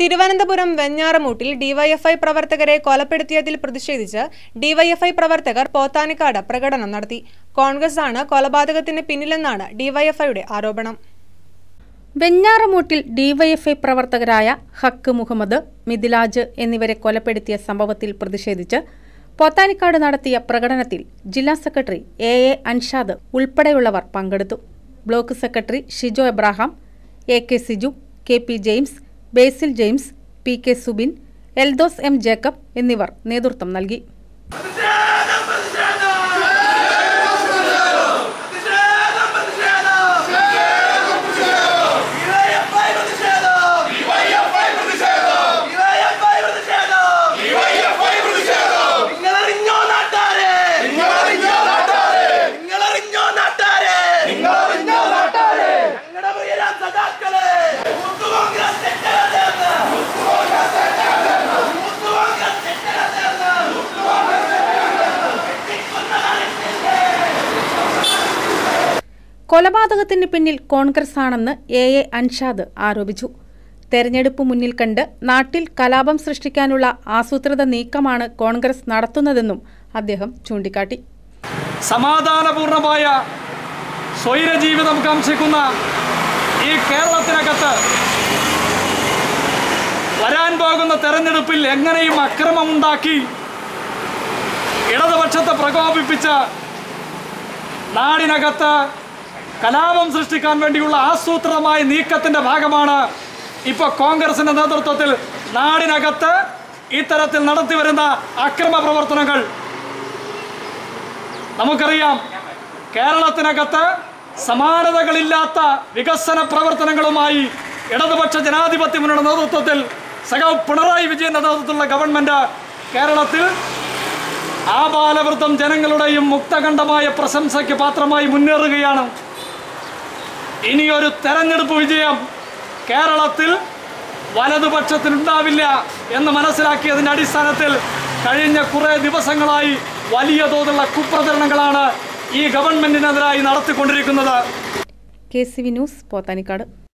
Thiruvananthapuram വെഞ്ഞാറമൂട്ടിൽ DYFI പ്രവർത്തകരെ കൊലപ്പെടുത്തിയതിൽ പ്രതിഷേധിച്ച് DYFI പ്രവർത്തകർ പോത്താനിക്കാട് പ്രകടനം നടത്തി കോൺഗ്രസ് ആണ് കൊലപാതകത്തിന് പിന്നിലെന്നാണ് ഡിവൈഎഫ്ഐയുടെ ആരോപണം വെഞ്ഞാറമൂട്ടിൽ ഡിവൈഎഫ്ഐ പ്രവർത്തകരായ ഹക്ക് മുഹമ്മദ് മിഥിലാജ് എന്നിവരെ കൊലപ്പെടുത്തിയ സംഭവത്തിൽ പ്രതിഷേധിച്ച് പോത്താനിക്കാട് നടത്തിയ പ്രകടനത്തിൽ ജില്ലാ സെക്രട്ടറി എ എ അൻഷാദ് ഉൾപ്പെടെയുള്ളവർ പങ്കെടുത്തു block secretary Shijo Abraham A K Siju K P James Basil James P K Subin Eldhose M Jacob എന്നിവർ നേതൃത്വം നൽകി നിങ്ങളറിഞ്ഞോ നാട്ടാരെ നിങ്ങളറിഞ്ഞോ നാട്ടാരെ ഞങ്ങളുടെ പ്രിയരാം സഖാക്കളെ യൂത്ത് കോൺഗ്രസ് തെറ്റരുതെന്ന്. യൂത്ത് കോൺഗ്രസ് തെറ്റരുതെന്ന്. കൊലപാതകത്തിന് പിന്നിൽ കോൺഗ്രസ് ആണെന്ന് എ എ അൻഷാദ് ആരോപിച്ചു തെരഞ്ഞെടുപ്പ് മുന്നിൽ കണ്ട് നാട്ടിൽ കലാപം സൃഷ്ടിക്കാനുള്ള ആസൂത്രിത നീക്കമാണ് കോൺഗ്രസ് നടത്തുന്നതെന്നും അദ്ദേഹം ചൂണ്ടിക്കാട്ടി സമാധാനപൂർണമായ സ്വൈരജീവിതം കാംക്ഷിക്കുന്ന ഈ കേരളത്തിനകത്ത് വരാൻ പോകുന്ന തെരഞ്ഞെടുപ്പിൽ എങ്ങനെയും അക്രമമുണ്ടാക്കി ഇടതുപക്ഷത്തെ പ്രകോപിപ്പിച്ച് നാടിനകത്ത് കലാപം സൃഷ്ടിക്കാൻ വേണ്ടിയുള്ള ആസൂത്രിതമായ നീക്കത്തിന്റെ ഭാഗമാണ് ഇപ്പോൾ കോൺഗ്രസിന്റെ നേതൃത്വത്തിൽ നാടിനകത്ത് ഇത്തരത്തിൽ നടത്തിവരുന്ന അക്രമ പ്രവർത്തനങ്ങൾ നമുക്കറിയാം കേരളത്തിനകത്ത് സമാനതകളില്ലാത്ത വികസന പ്രവർത്തനങ്ങളുമായി ഇടതുപക്ഷ ജനാധിപത്യ മുന്നണിയുടെ നേതൃത്വത്തിൽ സഖാവ് പിണറായി വിജയന്റെ നേതൃത്വത്തിലുള്ള ഗവൺമെന്റ് കേരളത്തിൽ ആബാലവൃത്തം ജനങ്ങളുടെയും മുക്തകണ്ഠമായ പ്രശംസയ്ക്ക് പാത്രമായി മുന്നേറുകയാണ് ഇനിയൊരു തെരഞ്ഞെടുപ്പ് വിജയം കേരളത്തിൽ വലതുപക്ഷത്തിനുണ്ടാവില്ല എന്ന് മനസ്സിലാക്കിയതിൻ്റെ അടിസ്ഥാനത്തിൽ കഴിഞ്ഞ കുറേ ദിവസങ്ങളായി വലിയ തോതിലുള്ള കുപ്രചരണങ്ങളാണ് ഈ ഗവൺമെന്റിനെതിരായി നടത്തിക്കൊണ്ടിരിക്കുന്നത് K C V news Pothanikkad